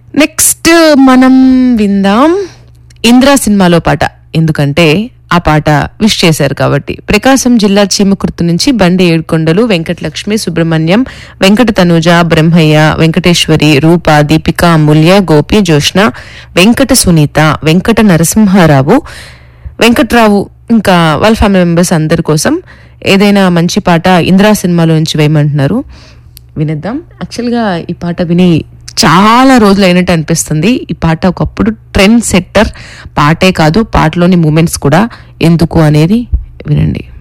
next మనం విందాం ఇంద్రా సినిమాలో పాట ఎందుకంటే ఆ పాట విష్ చేశారు కాబట్టి ప్రకాశం జిల్లా చీమకుర్తి నుంచి బండి ఏడుకొండలు వెంకటలక్ష్మి సుబ్రహ్మణ్యం వెంకట తనుజ బ్రహ్మయ్య వెంకటేశ్వరి రూప దీపిక అమూల్య గోపి జోష్న వెంకట సునీత వెంకట నరసింహారావు వెంకట్రావు ఇంకా వాళ్ళ ఫ్యామిలీ మెంబర్స్ అందరి కోసం ఏదైనా మంచి పాట ఇందిరా సినిమాలో నుంచి వేయమంటున్నారు వినేద్దాం యాక్చువల్గా ఈ పాట విని చాలా రోజులు అయినట్టు అనిపిస్తుంది ఈ పాట ఒకప్పుడు ట్రెండ్ సెట్టర్ పాటే కాదు పాటలోని మూమెంట్స్ కూడా ఎందుకు అనేది వినండి